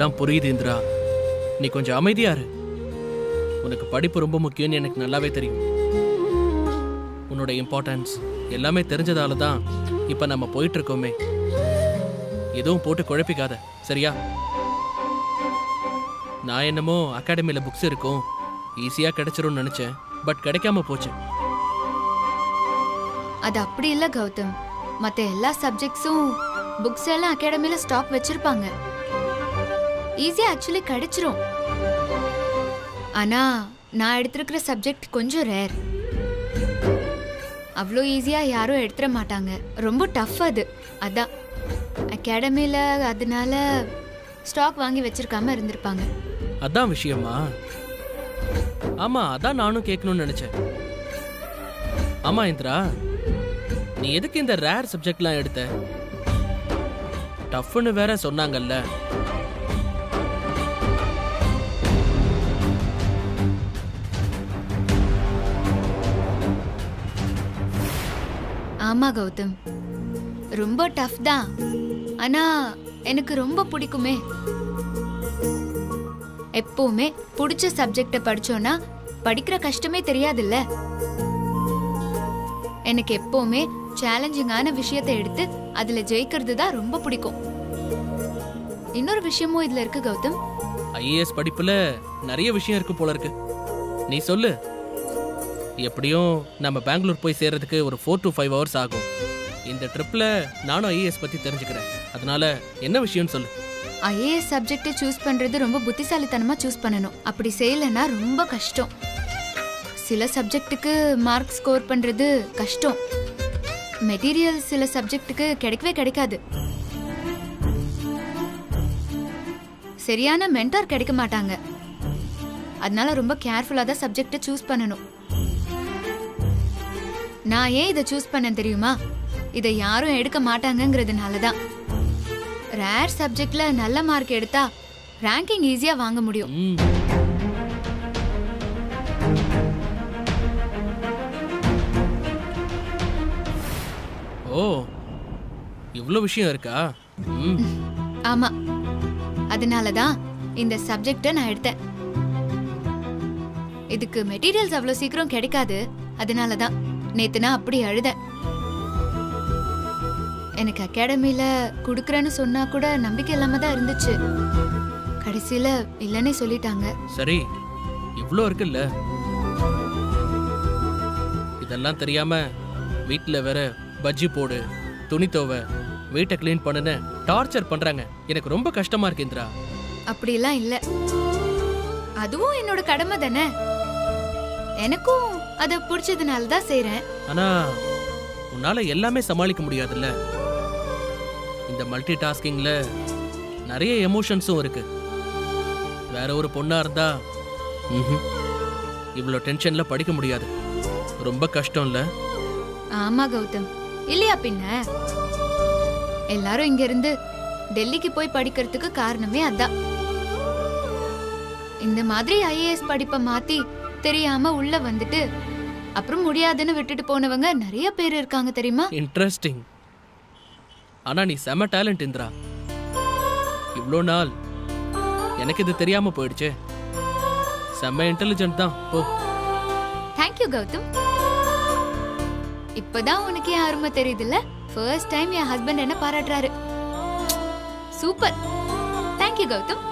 எல்லாம் புரியுது இந்திரா நீ கொஞ்சம் அமைதியா இரு உனக்கு படிப்பு ரொம்ப முக்கியம்னு எனக்கு நல்லாவே தெரியும் உன்னோட இம்பார்ட்டன்ஸ் எல்லாமே தெரிஞ்சதால தான் இப்போ நம்ம போயிட்டு இருக்கோமே எதுவும் போட்டு குழப்பிக்காத சரியா நான் என்னமோ அகாடமியில் புக்ஸ் இருக்கும் ஈஸியாக கிடைச்சிரும்னு நினச்சேன் பட் கிடைக்காம போச்சு அது அப்படி இல்ல கௌதம் மத்த எல்லா சப்ஜெக்ட்ஸும் புக்ஸ் எல்லாம் அகாடமில ஸ்டாக் வச்சிருப்பாங்க ஈஸியா ஆக்சுவலி கிடைச்சிரும் ஆனா நான் எடுத்திருக்கிற சப்ஜெக்ட் கொஞ்சம் ரேர் அவ்வளோ ஈஸியா யாரும் எடுத்துட மாட்டாங்க ரொம்ப டஃப் அது அதான் அகாடமில அதனால ஸ்டாக் வாங்கி வச்சிருக்காம இருந்திருப்பாங்க அதான் விஷயமா ஆமா அதான் நானும் கேட்கணும்னு நினைச்சேன் ஆமா இந்திரா நீ எதுக்கு இந்த ரேர் சப்ஜெக்ட்லாம் எடுத்த டஃப்னு வேற சொன்னாங்கல்ல ஆமா கௌதம் ரொம்ப டஃப் தான் ஆனா எனக்கு ரொம்ப பிடிக்குமே எப்பவுமே பிடிச்ச சப்ஜெக்ட படிச்சோன்னா படிக்கிற கஷ்டமே தெரியாதுல்ல எனக்கு எப்பவுமே சேலஞ்சிங்கான விஷயத்தை எடுத்து அதுல ஜெயிக்கிறது தான் ரொம்ப பிடிக்கும் இன்னொரு விஷயமும் இதுல இருக்கு கௌதம் ஐஏஎஸ் படிப்புல நிறைய விஷயம் இருக்கு போல இருக்கு நீ சொல்லு எப்படியும் நம்ம பெங்களூர் போய் சேர்றதுக்கு ஒரு ஃபோர் டு ஃபைவ் ஹவர்ஸ் ஆகும் இந்த ட்ரிப்ல நானும் ஐஏஎஸ் பத்தி தெரிஞ்சுக்கிறேன் அதனால என்ன விஷயம்னு சொல்லு ஐஏஎஸ் சப்ஜெக்டை சூஸ் பண்றது ரொம்ப புத்திசாலித்தனமா சூஸ் பண்ணணும் அப்படி செய்யலைன்னா ரொம்ப கஷ்டம் சில சப்ஜெக்ட்டுக்கு மார்க் ஸ்கோர் பண்றது கஷ்டம் மெட்டீரியல் சில சப்ஜெக்ட்டுக்கு கிடைக்கவே கிடைக்காது சரியான மென்டார் கிடைக்க மாட்டாங்க அதனால ரொம்ப கேர்ஃபுல்லா தான் சப்ஜெக்டை சூஸ் பண்ணணும் நான் ஏன் இதை சூஸ் பண்ணேன் தெரியுமா இதை யாரும் எடுக்க மாட்டாங்கங்கிறதுனால தான் ரேர் சப்ஜெக்ட்ல நல்ல மார்க் எடுத்தா ரேங்கிங் ஈஸியா வாங்க முடியும் ம் ஓ இவ்வளோ விஷயம் இருக்கா ம் ஆமா அதனால தான் இந்த சப்ஜெக்டை நான் எடுத்தேன் இதுக்கு மெட்டீரியல்ஸ் அவ்வளோ சீக்கிரம் கிடைக்காது அதனால தான் நேத்து நான் அப்படி அழுதேன் எனக்கு அகாடமில குடுக்கறேன்னு சொன்னா கூட நம்பிக்கை இல்லாம தான் இருந்துச்சு கடைசியில இல்லைன்னே சொல்லிட்டாங்க சரி இவ்வளோ இருக்குல்ல இதெல்லாம் தெரியாம வீட்டில் வேற பஜ்ஜி போடு துணி துவை வீட்டை க்ளீன் பண்ணுன்னு டார்ச்சர் பண்றாங்க எனக்கு ரொம்ப கஷ்டமா இருக்கு இந்திரா அப்படிலாம் இல்ல அதுவும் என்னோட கடமை தானே எனக்கும் அத பிடிச்சதுனால தான் செய்றேன் ஆனா உன்னால எல்லாமே சமாளிக்க முடியாதுல்ல இந்த மல்டி டாஸ்கிங்ல நிறைய எமோஷன்ஸும் இருக்கு வேற ஒரு பொண்ணா இருந்தா ம்ஹும், இவ்வளோ டென்ஷன்ல படிக்க முடியாது ரொம்ப கஷ்டம் இல்ல ஆமா கௌதம் இல்லையா பின்ன எல்லாரும் இங்க இருந்து டெல்லிக்கு போய் படிக்கிறதுக்கு காரணமே அதான் இந்த மாதிரி ஐஏஎஸ் படிப்பை மாத்தி தெரியாம உள்ள வந்துட்டு அப்புறம் முடியாதுன்னு விட்டுட்டு போனவங்க நிறைய பேர் இருக்காங்க தெரியுமா இன்ட்ரெஸ்டிங் ஆனா நீ செம டேலண்ட் இந்திரா இவ்வளோ நாள் எனக்கு இது தெரியாம போயிடுச்சே செம்ம இன்டெலிஜென்ட் தான் ஓ தேங்க்யூ கௌதம் இப்பதான் உனக்கு என் அருமை தெரியுதுல்ல ஃபர்ஸ்ட் டைம் என் ஹஸ்பண்ட் என்ன பாராட்டுறாரு சூப்பர் தேங்க்யூ கௌதம்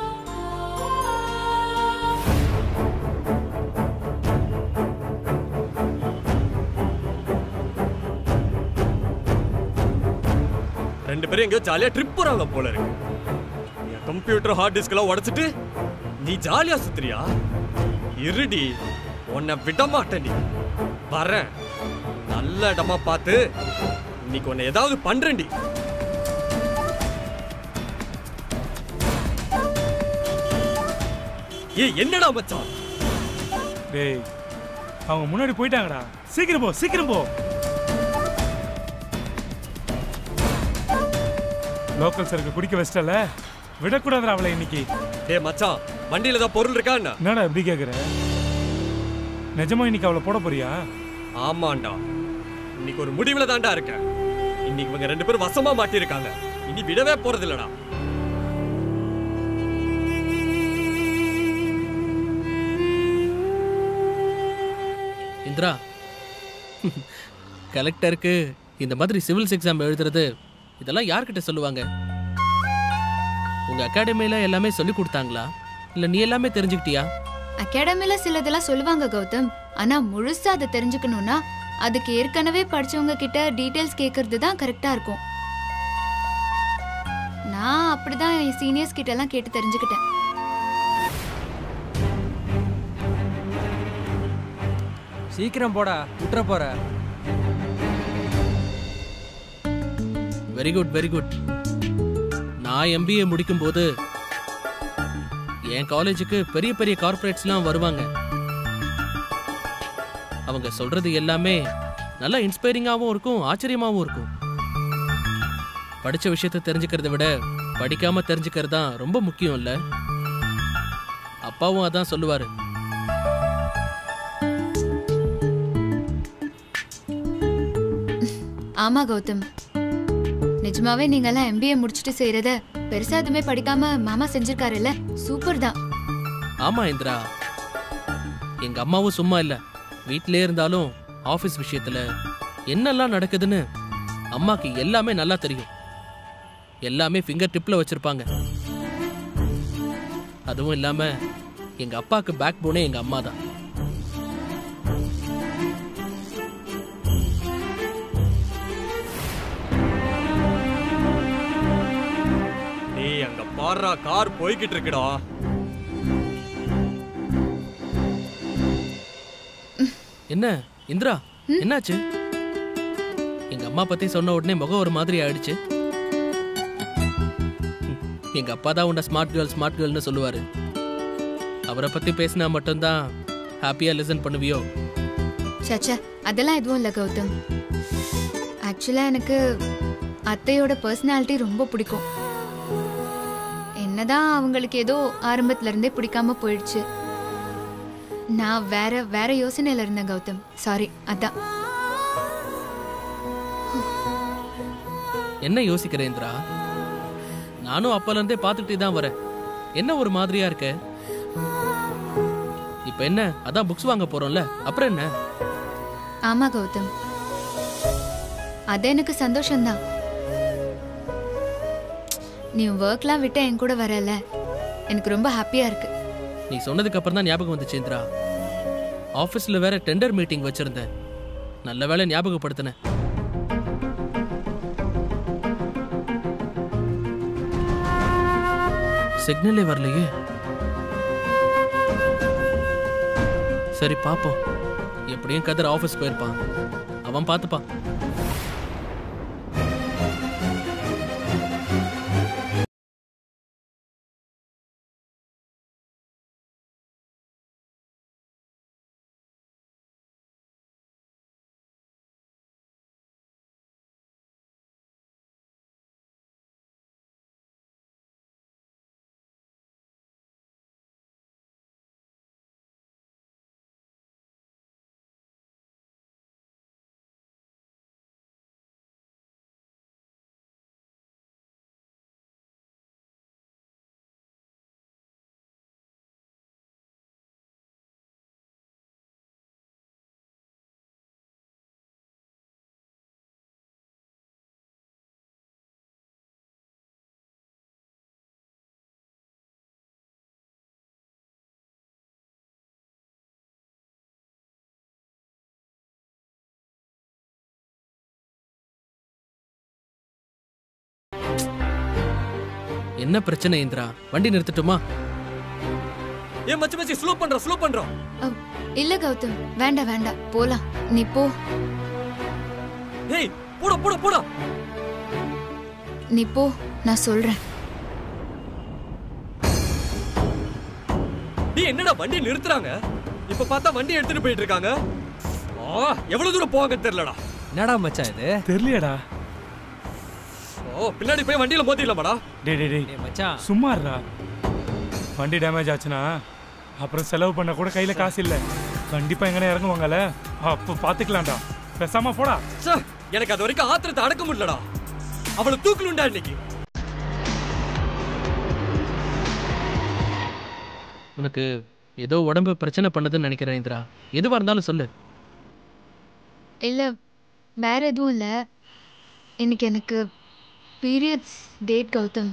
ரெண்டு பேரும் எங்கேயோ ஜாலியா ட்ரிப் போறாங்க போல இருக்கு என் கம்ப்யூட்டர் ஹார்ட் டிஸ்க் எல்லாம் உடைச்சிட்டு நீ ஜாலியா சுத்துறியா இருடி உன்னை விட மாட்டேன்டி வரேன் நல்ல இடமா பார்த்து இன்னைக்கு உன்னை ஏதாவது பண்றேன்டி ஏய் என்னடா மச்சான் டேய் அவங்க முன்னாடி போயிட்டாங்கடா சீக்கிரம் போ சீக்கிரம் போ லோக்கல் சரக்கு குடிக்க வச்சிட்டல விடக்கூடாதுடா அவளை இன்னைக்கு டேய் மச்சான் வண்டியில தான் பொருள் இருக்கா என்ன என்னடா இப்படி கேக்குற நிஜமா இன்னைக்கு அவளை போட போறியா ஆமாண்டா இன்னைக்கு ஒரு முடிவுல தான்டா இருக்கேன் இன்னைக்கு இவங்க ரெண்டு பேரும் வசமா மாட்டியிருக்காங்க இனி விடவே போறது இல்லடா இந்திரா கலெக்டருக்கு இந்த மாதிரி சிவில்ஸ் எக்ஸாம் எழுதுறது இதெல்லாம் யார்கிட்ட சொல்லுவாங்க உங்க அகாடமியில எல்லாமே சொல்லி கொடுத்தாங்களா இல்ல நீ எல்லாமே தெரிஞ்சுக்கிட்டியா அகாடமில சிலதெல்லாம் சொல்லுவாங்க கௌதம் ஆனா முழுசா அதை தெரிஞ்சுக்கணும்னா அதுக்கு ஏற்கனவே படிச்சவங்க கிட்ட டீடைல்ஸ் கேட்கறது தான் கரெக்டா இருக்கும் நான் அப்படிதான் என் சீனியர்ஸ் கிட்ட எல்லாம் கேட்டு தெரிஞ்சுக்கிட்டேன் சீக்கிரம் போடா விட்டுற போற வெரி குட் வெரி குட் நான் எம்பிஏ முடிக்கும்போது என் காலேஜுக்கு பெரிய பெரிய கார்ப்பரேட்ஸ்லாம் வருவாங்க அவங்க சொல்றது எல்லாமே நல்லா இன்ஸ்பைரிங்காகவும் இருக்கும் ஆச்சரியமாகவும் இருக்கும் படிச்ச விஷயத்த தெரிஞ்சுக்கிறத விட படிக்காம தெரிஞ்சுக்கிறது தான் ரொம்ப முக்கியம் இல்ல அப்பாவும் அதான் சொல்லுவாரு ஆமா கௌதம் நிஜமாவே நீங்கெல்லாம் எம்பிஏ முடிச்சுட்டு செய்யறத பெருசா எதுவுமே படிக்காம மாமா செஞ்சிருக்காருல்ல சூப்பர் தான் ஆமா இந்திரா எங்க அம்மாவும் சும்மா இல்ல வீட்டிலே இருந்தாலும் ஆபீஸ் விஷயத்துல என்னெல்லாம் நடக்குதுன்னு அம்மாக்கு எல்லாமே நல்லா தெரியும் எல்லாமே ஃபிங்கர் டிப்ல வச்சிருப்பாங்க அதுவும் இல்லாம எங்க அப்பாக்கு பேக் போனே எங்க அம்மா தான் டேய் அங்க பாடுறா கார் போய்கிட்டு இருக்குடா என்ன இந்திரா என்னாச்சு எங்க அம்மா பத்தி சொன்ன உடனே முகம் ஒரு மாதிரி ஆயிடுச்சு ம், எங்க அப்பா தான் உன்னை ஸ்மார்ட் கேர்ள் ஸ்மார்ட் கேர்ள்னு சொல்லுவாரு அவரை பத்தி பேசினா மட்டும்தான் ஹாப்பியா லிசன் பண்ணுவியோ சச்சா அதெல்லாம் எதுவும் இல்லை கௌதம் ஆக்சுவலா எனக்கு அத்தையோட பர்சனாலிட்டி ரொம்ப பிடிக்கும் என்னதான் அவங்களுக்கு ஏதோ ஆரம்பத்துல இருந்தே பிடிக்காம போயிடுச்சு நான் வேற வேற யோசனையில இருந்தேன் கௌதம் சாரி அதான் என்ன யோசிக்கிற இந்திரா நானும் அப்பல இருந்தே பார்த்துக்கிட்டே தான் வரேன் என்ன ஒரு மாதிரியா இருக்க இப்ப என்ன அதான் புக்ஸ் வாங்க போறோம்ல அப்புறம் என்ன ஆமா கௌதம் அது எனக்கு சந்தோஷம்தான் நீ ஒர்க்லாம் விட்டு என் கூட வரல எனக்கு ரொம்ப ஹாப்பியா இருக்கு நீ சொன்னதுக்கு அப்புறம் தான் ஞாபகம் வந்துச்சு இந்திரா ஆபீஸ்ல வேற டெண்டர் மீட்டிங் வச்சிருந்தேன் நல்ல வேளை ஞாபகப்படுத்தினேன் சிக்னலே வரலையே சரி பாப்போம் எப்படியும் கதிர் ஆபீஸ் போயிருப்பான் அவன் பார்த்துப்பான் என்ன பிரச்சனை இந்திரா வண்டி நிறுத்தட்டுமா ஏன் மச்சி மச்சி ஸ்லோ பண்றோம் ஸ்லோ பண்றோம் அ, இல்ல கௌதம் வேண்டாம் வேண்டாம் போலாம் நீ போ ஏய் போடா போடா போடா நீ போ நான் சொல்றேன் நீ என்னடா வண்டி நிறுத்துறாங்க இப்ப பார்த்தா வண்டி எடுத்துட்டு போயிட்டு இருக்காங்க ஆ எவ்வளவு தூரம் போவாங்க தெரியலடா என்னடா மச்சான் இது தெரியலையாடா ஓ பின்னாடி போய் வண்டியில மோதிடலாமாடா டே டே டேய் ஏய் மச்சான் சும்மா இருடா வண்டி டேமேஜ் ஆச்சுன்னா அப்புறம் செலவு பண்ண கூட கையில காசு இல்ல கண்டிப்பா எங்கன இறங்குவாங்கல்ல அப்போ பாத்துக்கலாம்டா பேசாம போடா ச்சே, எனக்கு அது வரைக்கும் ஆத்திரத்தை அடக்க முடியலடா அவளை தூக்கலுண்டா இன்னைக்கு உனக்கு ஏதோ உடம்பு பிரச்சனை பண்ணுதுன்னு நினைக்கிறேன் இந்திரா எதுவா இருந்தாலும் சொல்லு இல்லை வேற எதுவும் இல்லை இன்னைக்கு எனக்கு பீரியட்ஸ் டேட் கௌதம்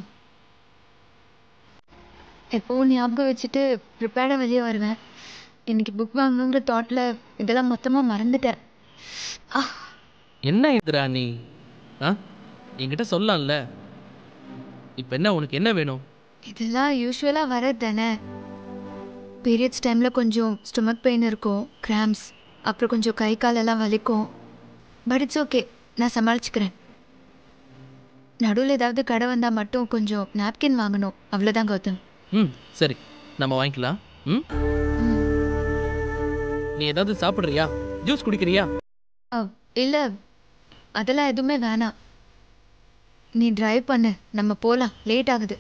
எப்போவும் ஞாபகம் வச்சுட்டு ப்ரிப்பேர்டாக வெளியே வருவேன் இன்னைக்கு புக் வாங்கணுங்கிற தாட்டில் இதெல்லாம் மொத்தமாக மறந்துட்டேன் ஆ என்ன இதுரா நீ ஆ என்கிட்ட சொல்லலாம்ல இப்போ என்ன உனக்கு என்ன வேணும் இதெல்லாம் யூஸ்வலாக வரது தானே பீரியட்ஸ் டைமில் கொஞ்சம் ஸ்டொமக் பெயின் இருக்கும் கிராம்ஸ் அப்புறம் கொஞ்சம் கை காலெல்லாம் வலிக்கும் பட் இட்ஸ் ஓகே நான் சமாளிச்சுக்கிறேன் நடுவில் ஏதாவது கடை வந்தால் மட்டும் கொஞ்சம் நாப்கின் வாங்கணும் அவ்வளோதான் கௌதம் ம் சரி நம்ம வாங்கிக்கலாம் ம் ம். நீ ஏதாவது சாப்பிட்றியா ஜூஸ் குடிக்கிறியா ஆ இல்லை அதெல்லாம் எதுவுமே வேணாம் நீ டிரைவ் பண்ணு நம்ம போகலாம் லேட் ஆகுது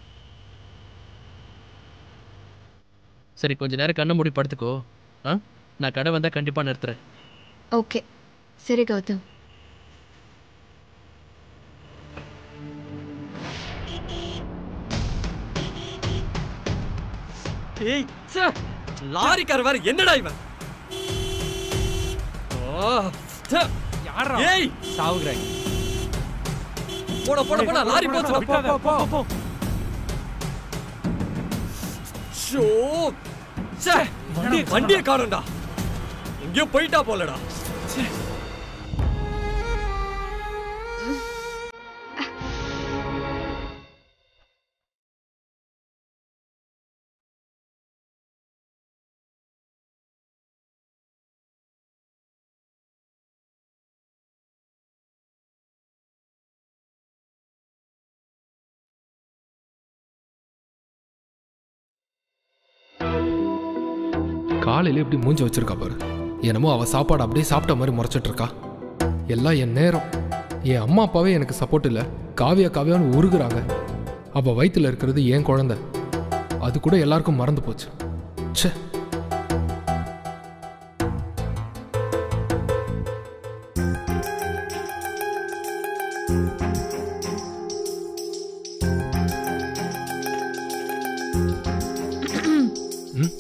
சரி கொஞ்ச நேரம் கண்ணை மூடி படுத்துக்கோ ஆ நான் கடை வந்தால் கண்டிப்பாக நிறுத்துறேன் ஓகே சரி கௌதம் ஏய் ச்சே லாரிக்கார வேற என்னடா இவன் ஓ ச்சே யாரா ஏய் சாவுகிறாங்க போட போட போட லாரி போச்சு போ, போ, போ, போ. ஷோ ச்சே வண்டி வண்டியை காணோம்டா எங்கேயோ போயிட்டா போலடா காலையில இப்படி மூஞ்சி வச்சிருக்கா பாரு என்னமோ அவ சாப்பாடு அப்படியே சாப்பிட்ட மாதிரி முறைச்சிட்டு இருக்கா எல்லாம் என் நேரம் என் அம்மா அப்பாவே எனக்கு சப்போர்ட் இல்லை காவியா காவியான்னு உருகுறாங்க அவ வயித்துல இருக்கிறது என் குழந்தை அது கூட எல்லாருக்கும் மறந்து போச்சு ச்சே ம்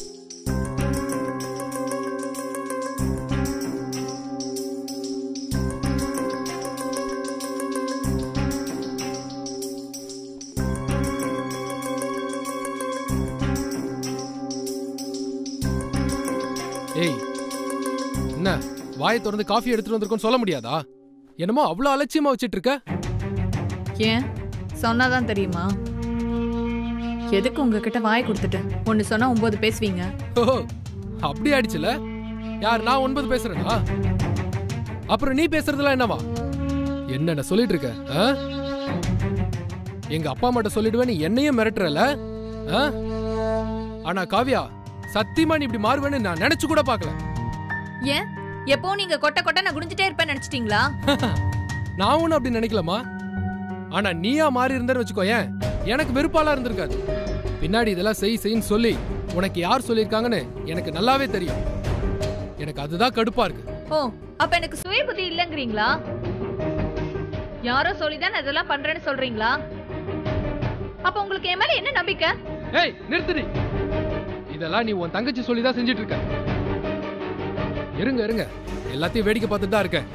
ஏய் என்ன வாயை திறந்து காஃபி எடுத்துட்டு வந்திருக்கோன்னு சொல்ல முடியாதா என்னமோ அவ்வளோ அலட்சியமா வச்சிட்டு இருக்க ஏன் சொன்னாதான் தெரியுமா எதுக்கு உங்ககிட்ட வாய் கொடுத்துட்டு ஒன்னு சொன்னா ஒன்பது பேசுவீங்க ஓ அப்படி ஆயிடுச்சுல யார் நான் ஒன்பது பேசுறேனா அப்புறம் நீ பேசுறதுலாம் என்னவா என்னென்ன சொல்லிட்டு இருக்க ஆ? எங்க அப்பா அம்மாட்ட சொல்லிடுவேன் நீ என்னையும் மிரட்டுறல ஆ? ஆனா காவியா சத்தியமா நீ இப்படி மாறுவேன்னு நான் நினைச்சு கூட பார்க்கல ஏன் எப்போ நீங்க கொட்ட கொட்ட நான் குடிஞ்சிட்டே இருப்பேன்னு நினைச்சிட்டீங்களா நான் ஒன்றும் அப்படி நினைக்கலமா ஆனா நீயா மாறி இருந்தேன்னு வச்சுக்கோ ஏன் எனக்கு வெறுப்பாலாம் இருந்திருக்காது பின்னாடி இதெல்லாம் செய் செய்ன்னு சொல்லி உனக்கு யார் சொல்லியிருக்காங்கன்னு எனக்கு நல்லாவே தெரியும் எனக்கு அதுதான் கடுப்பா இருக்கு ஓ அப்ப எனக்கு சுய புத்தி இல்லங்கிறீங்களா யாரோ சொல்லிதான் நான் இதெல்லாம் பண்றேன்னு சொல்றீங்களா அப்ப உங்களுக்கு என் மேல என்ன நம்பிக்கை ஏய் நிறுத்துடி இதெல்லாம் நீ உன் தங்கச்சி சொல்லி தான் செஞ்சுட்டு இருக்க இருங்க இருங்க எல்லாத்தையும் வேடிக்கை பார்த்துட்டு தான் இருக்கேன்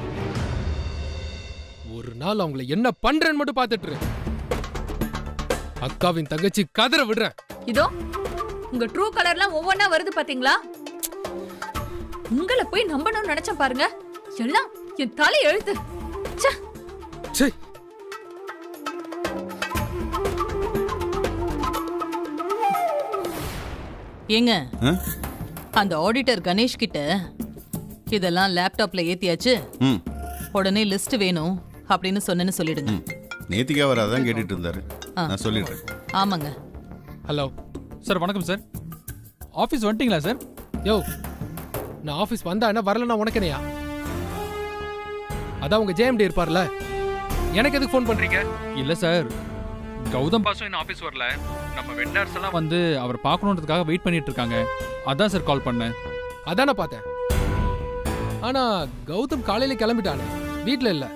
ஒரு நாள் அவங்கள என்ன பண்றேன்னு மட்டும் பார்த்துட்டு இரு. அக்காவின் தங்கச்சி கதற விடுறேன் இதோ உங்க ட்ரூ கலர்லாம் ஒவ்வொன்னா வருது பாத்தீங்களா உங்களை போய் நம்பணும்னு நினைச்சேன் பாருங்க எல்லாம் என் தலை எழுத்து ச்சே ச்சே ஏங்க ஆ? அந்த ஆடிட்டர் கணேஷ் கிட்ட இதெல்லாம் லேப்டாப்ல ஏத்தியாச்சு ம் உடனே லிஸ்ட் வேணும் அப்படின்னு சொன்னேன்னு சொல்லிடுங்க ம் நேத்திக்கு அவர் அதான் கேட்டுட்டு இருந்தாரு ஆ. நான் சொல்லிடுறேன் ஆமாங்க ஹலோ சார் வணக்கம் சார் ஆஃபீஸ் வந்துட்டீங்களா சார் யோ நான் ஆபீஸ் வந்தா என்ன வரலன்னா உனக்கனையா அதான் உங்க ஜேஎம்டி இருப்பார்ல எனக்கு எதுக்கு ஃபோன் பண்றீங்க இல்லை சார் கௌதம் பாசும் இன்னும் ஆஃபீஸ் வரல நம்ம வெண்டார்ஸ் எல்லாம் வந்து அவர் பார்க்கணுன்றதுக்காக வெயிட் பண்ணிட்டு இருக்காங்க அதான் சார் கால் பண்ணேன் அதானே பார்த்தேன் ஆனா கௌதம் காலையில கிளம்பிட்டானே வீட்ல இல்ல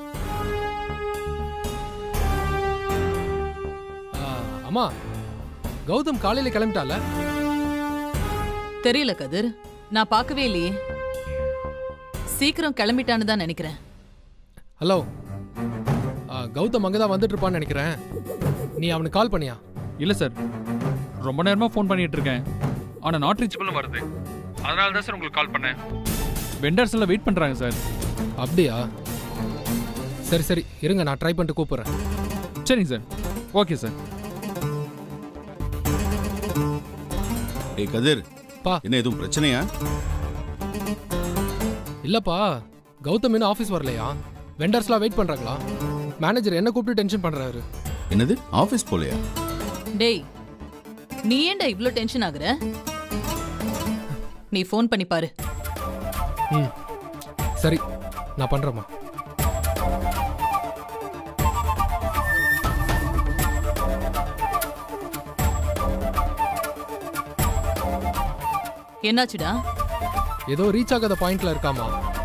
ஆ, அம்மா கௌதம் காலையில கிளம்பிட்டால தெரியல கதிர் நான் பார்க்கவே இல்லையே சீக்கிரம் கிளம்பிட்டான்னு தான் நினைக்கிறேன் ஹலோ ஆ, கௌதம் அங்கே தான் வந்துட்டு இருப்பான்னு நினைக்கிறேன் நீ அவனுக்கு கால் பண்ணியா இல்லை சார் ரொம்ப நேரமாக ஃபோன் பண்ணிட்டு இருக்கேன் ஆனால் நாட் ரீச்சபிளும் வருது அதனால தான் சார் உங்களுக்கு கால் பண்ணேன் வெண்டர்ஸ் எல்லாம் வெயிட் பண்ணுறாங்க சார் அப்படியா சரி சரி இருங்க நான் ட்ரை பண்ணிட்டு கூப்பிட்றேன் சரிங்க சார் ஓகே சார் ஏய் கதிர் பா. என்ன எதுவும் பிரச்சனையா இல்லப்பா கௌதம் இன்னும் ஆஃபீஸ் வரலையா வெண்டர்ஸ்லாம் வெயிட் பண்றாங்களா மேனேஜர் என்ன கூப்பிட்டு டென்ஷன் பண்றாரு என்னது ஆபீஸ் போலையா டேய் நீ ஏன்டா இவ்ளோ டென்ஷன் ஆகுற நீ ஃபோன் பண்ணி பாரு ம் சரி நான் பண்றேம்மா என்னாச்சுடா ஏதோ ரீச் ஆகாத பாயிண்ட்ல இருக்காமா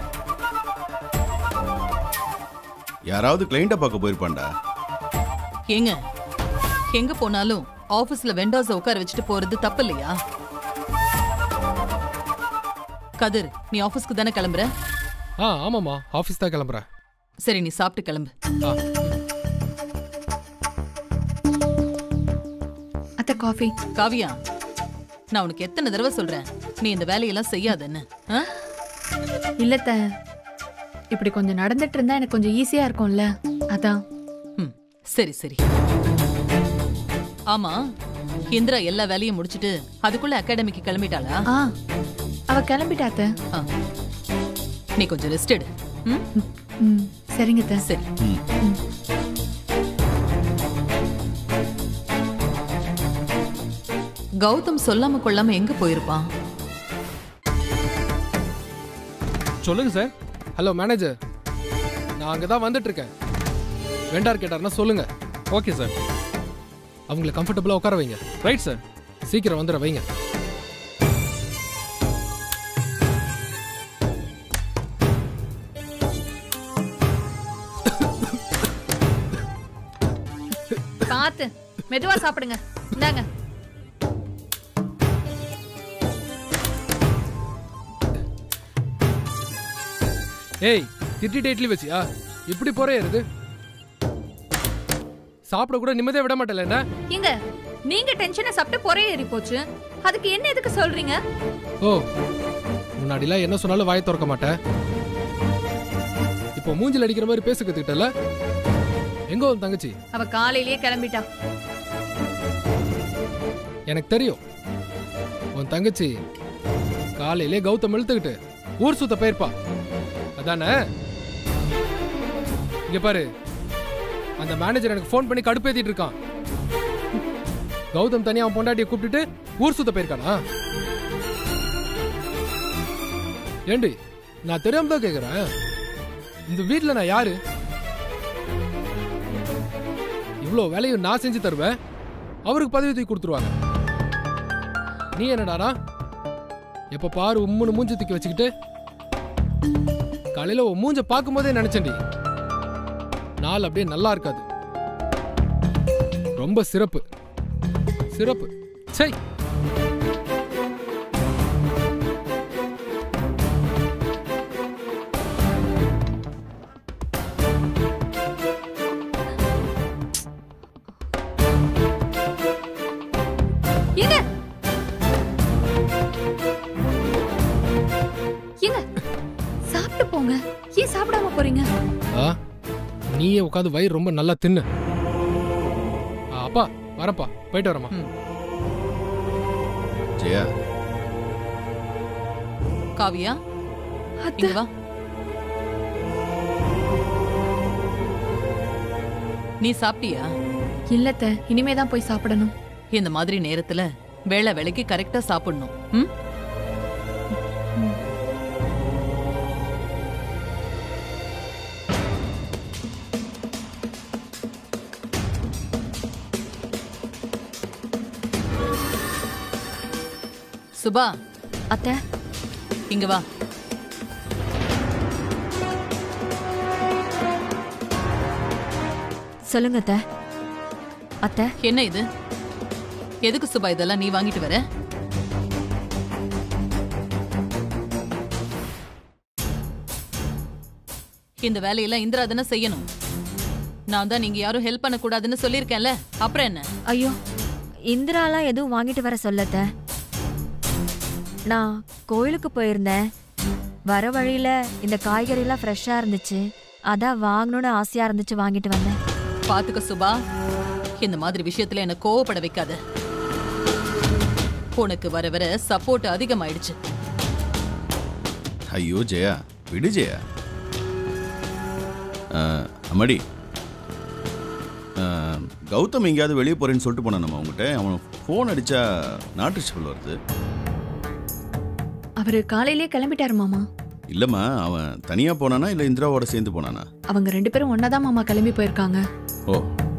யாராவது கிளைண்ட்டை பார்க்க போயிருப்பான்டா ஏங்க எங்க போனாலும் ஆபீஸ்ல வெண்டாஸ உட்கார வச்சுட்டு போறது தப்பு இல்லையா கதிர் நீ ஆபீஸ்க்கு தானே கிளம்புற ஆ ஆமாம்மா ஆஃபீஸ் தான் கிளம்புறேன் சரி நீ சாப்பிட்டு கிளம்பு ஆ அத்தை காஃபி காவியா நான் உனக்கு எத்தனை தடவை சொல்றேன் நீ இந்த வேலையெல்லாம் செய்யாதன்னு ஆ? இல்லத்த இப்படி கொஞ்சம் நடந்துட்டு இருந்தா எனக்கு கொஞ்சம் ஈஸியா இருக்கும்ல அதான் ம் சரி சரி ஆமா இந்திரா எல்லா வேலையும் முடிச்சிட்டு அதுக்குள்ள அகாடமிக்கு கிளம்பிட்டாளா ஆ அவ கிளம்பிட்டாத்த ஆ. நீ கொஞ்சம் ரெஸ்ட் எடு ம் ம் சரிங்க அத்தை. சரி கௌதம் சொல்லாம கொள்ளாம எங்க போயிருப்பான் சொல்லுங்க சார் ஹலோ மேனேஜர் நான் அங்கே தான் வந்துட்டு இருக்கேன் வெண்டார் கேட்டார்னா சொல்லுங்க ஓகே சார் அவங்கள கம்ஃபர்டபுளாக உட்கார வைங்க ரைட் சார் சீக்கிரம் வந்துட வைங்க பார்த்து மெதுவா சாப்பிடுங்க இந்தாங்க ஏய் திட்டிட்டு இட்லி வச்சியா இப்படி போறே இருது சாப்பிட கூட நிம்மதியா விட மாட்டல என்ன ஏங்க நீங்க டென்ஷனை சாப்பிட்டு பொறைய ஏறி போச்சு அதுக்கு என்ன எதுக்கு சொல்றீங்க ஓ முன்னாடிலாம் என்ன சொன்னாலும் வாயை திறக்க மாட்டேன் இப்போ மூஞ்சில் அடிக்கிற மாதிரி பேச கத்துக்கிட்டல எங்க உன் தங்கச்சி அவ காலையிலேயே கிளம்பிட்டா எனக்கு தெரியும் உன் தங்கச்சி காலையிலே கௌதம் இழுத்துக்கிட்டு ஊர் சுத்த போயிருப்பா அதானே இங்க பாரு அந்த மேனேஜர் எனக்கு ஃபோன் பண்ணி கடுப்பேத்திட்டு இருக்கான் கௌதம் தனியா அவன் பொண்டாட்டியை கூப்பிட்டுட்டு ஊர் சுத்த போயிருக்கானா ஏண்டி நான் தெரியாம தான் கேக்குறேன் இந்த வீட்ல நான் யாரு இவ்வளோ வேலையும் நான் செஞ்சு தருவேன் அவருக்கு பதவி தூக்கி கொடுத்துருவாங்க நீ என்னடானா எப்ப பாரு உம்முன்னு மூஞ்சி தூக்கி வச்சுக்கிட்டு காலையில உன் மூஞ்ச பார்க்கும்போதே நினைச்சேன்டி நாள் அப்படியே நல்லா இருக்காது ரொம்ப சிறப்பு சிறப்பு சை ஏங்க ஏங்க சாப்பிட்டு போங்க ஏன் சாப்பிடாம போறீங்க ஆ நீயே உட்காந்து வயிறு ரொம்ப நல்லா தின்னு ஆ, அப்பா வரப்பா போயிட்டு வரமா ஜெயா காவியா இங்க வா நீ சாப்பிட்டியா இல்லத்த இனிமே தான் போய் சாப்பிடணும் இந்த மாதிரி நேரத்துல வேளை வேலைக்கு கரெக்டா சாப்பிடணும் ம் சுபா அத்தை இங்க வா சொல்லுங்க அத்தை அத்தை என்ன இது எதுக்கு சுபா இதெல்லாம் நீ வாங்கிட்டு வர இந்த வேலையெல்லாம் இந்திரா தானே செய்யணும் நான் தான் நீங்க யாரும் ஹெல்ப் பண்ண கூடாதுன்னு சொல்லியிருக்கேன்ல அப்புறம் என்ன ஐயோ இந்திராலாம் எதுவும் வாங்கிட்டு வர சொல்லத்த நான் கோயிலுக்கு போயிருந்தேன் வர வழியில இந்த காய்கறிலாம் ஃப்ரெஷ்ஷா இருந்துச்சு அதான் வாங்கணும்னு ஆசையா இருந்துச்சு வாங்கிட்டு வந்தேன் பாத்துக்க சுபா இந்த மாதிரி விஷயத்துல என்ன கோவப்பட வைக்காத உனக்கு வர வர சப்போர்ட் அதிகமாயிடுச்சு ஐயோ ஜெயா விடு ஜெயா ஆ, அம்மாடி ஆ, கௌதம் எங்கேயாவது வெளியே போறேன்னு சொல்லிட்டு போனான் நம்ம அவங்ககிட்ட அவன் ஃபோன் அடிச்சா நாட்டு சிவல் வருது அவரு காலையிலே கிளம்பிட்டாரு மாமா இல்லம்மா அவன் தனியா போனானா இல்ல இந்திராவோட சேர்ந்து போனானா அவங்க ரெண்டு பேரும் ஒன்னாதான் மாமா கிளம்பி போயிருக்காங்க ஓ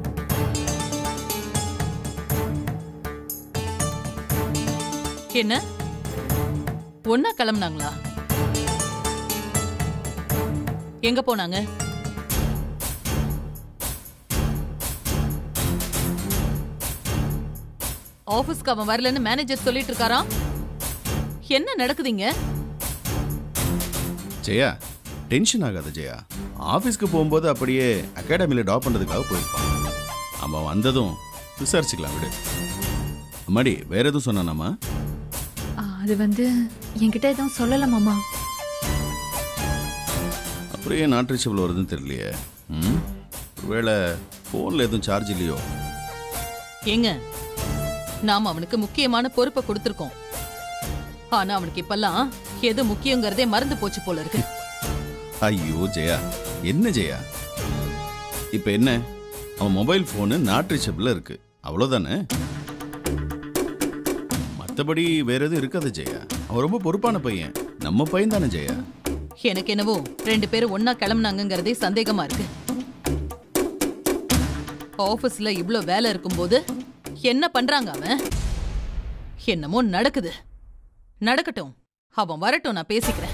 என்ன ஒன்னா கிளம்புனாங்களா எங்க போனாங்க ஆபீஸ்க்கு அவன் வரலன்னு மேனேஜர் சொல்லிட்டு இருக்காராம் என்ன நடக்குதுங்க ஜெயா டென்ஷன் ஆகாத ஜெயா ஆஃபீஸ்க்கு போகும்போது அப்படியே அகாடமியில் ட்ராப் பண்ணுறதுக்காக போயிருப்பான் அவன் வந்ததும் விசாரிச்சுக்கலாம் விடு அம்மாடி வேற எதுவும் சொன்னானாமா ஆ, அது வந்து என்கிட்ட எதுவும் சொல்லல மாமா அப்புறம் ஏன் நாட் ரீச்சபிள் வருதுன்னு தெரியலையே ம் ஒருவேளை ஃபோனில் எதுவும் சார்ஜ் இல்லையோ ஏங்க நாம அவனுக்கு முக்கியமான பொறுப்பை கொடுத்திருக்கோம் ஆனா அவனுக்கு இப்பெல்லாம் எது முக்கியங்கிறதே மறந்து போச்சு போல இருக்கு ஐயோ ஜெயா என்ன ஜெயா இப்போ என்ன அவன் மொபைல் ஃபோனு நாட் ரீச்சபிளில் இருக்கு அவ்வளோதானே மற்றபடி வேற எதுவும் இருக்காது ஜெயா அவன் ரொம்ப பொறுப்பான பையன் நம்ம பையன் தானே ஜெயா எனக்கு என்னவோ ரெண்டு பேரும் ஒன்னா கிளம்புனாங்கங்கிறதே சந்தேகமா இருக்கு ஆபீஸ்ல இவ்ளோ வேலை இருக்கும்போது என்ன பண்றாங்க அவன் என்னமோ நடக்குது நடக்கட்டும் அவன் வரட்டும் நான் பேசிக்கிறேன்